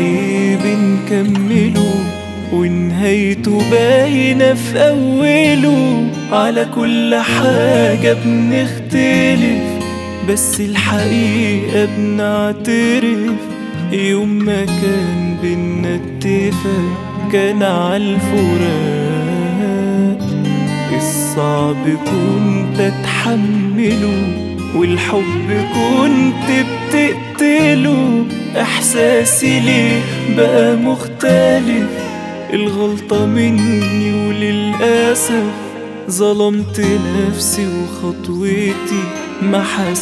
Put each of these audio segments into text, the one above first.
ايه بنكمله ونهايته باينة في أوله على كل حاجة بنختلف بس الحقيقة بنعترف يوم ما كان بينا اتفاق كان عالفراق الصعب كنت اتحمله والحب كنت بتقتله احساسي ليه بقى مختلف الغلطة مني وللأسف ظلمت نفسي وخطوتي ما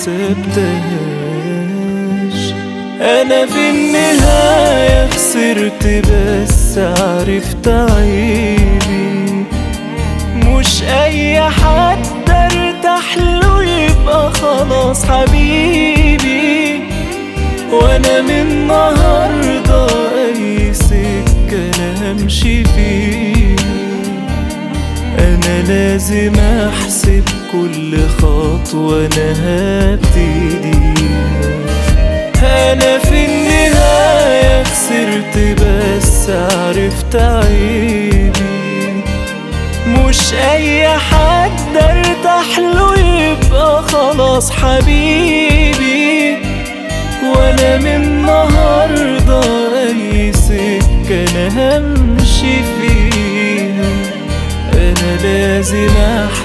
حسبتهاش أنا في النهاية خسرت بس عرفت عيبي مش أي حد ارتاح له يبقى خلاص حبيبي وأنا من النهاردة أي سكة أنا همشي فيها أنا لازم أحسب كل خطوة أنا هبتديها أنا في النهاية خسرت بس عرفت عيبي مش أي حد ارتاح له يبقى خلاص حبيبي وأنا من النهاردة أي سكة أنا همشي فيها أنا لازم أحسن